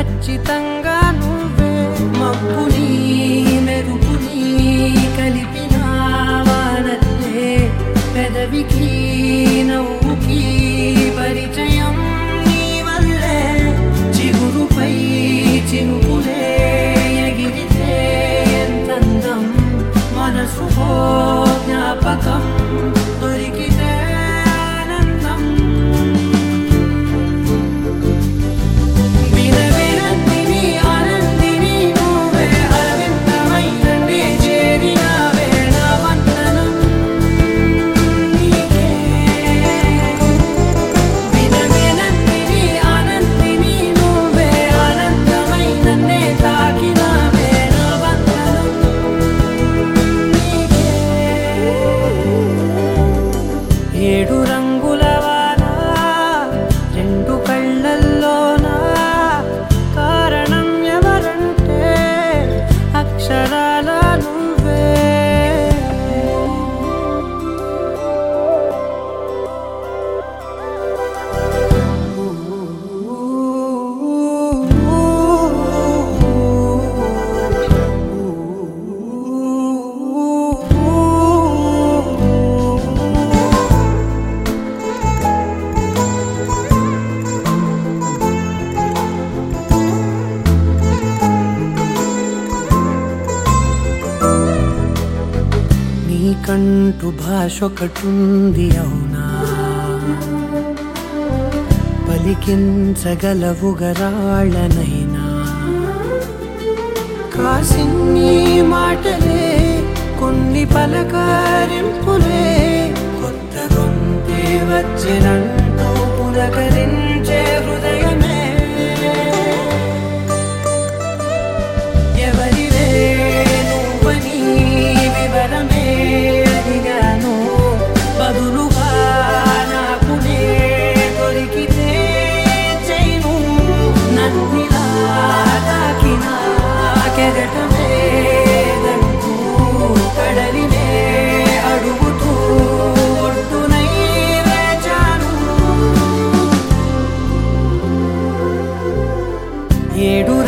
ఖచ్చితంగా నువ్వే మబ్బుని మెరుపుని కలిపిన వానల్లే పెదవికి నవ్వుకి పరిచయం నీ వల్లే చిగురుపై చినుకులే ఎగిరితే ఎంతందం మనసుకో జ్ఞాపకం దొరికితే ఆనందం వినవినందిని ఆనందిని నువ్వే అరవిందమైననే చేరినావే నా వందనం నీకే వినవినందిని ఆనందిని నువ్వే ఆనందమైననే తాకినావే నా వందనం నీకే ఏడు రంగుల వాన రెండు కళ్ళల్లోన కారణం ఎవరంటే అక్షరాల నువ్వే నీకంటూ భాష ఒకటుంది అవునా పలికించగలవు గరాళ్ళనైనా కాసిన్ని మాటలే కొన్ని పలకరింపులే కొత్త గొంతే వచ్చినంటూ పులకరించే హృదయమే ఎవరివే నువ్వని వివరమే అడిగాను బదులుగా నాకునే దొరికితే చేయను నన్నిలా తాకిన కెరటమే దంటూ కడలినే అడుగుతూ ఒడ్డునై వేచాను ఏడు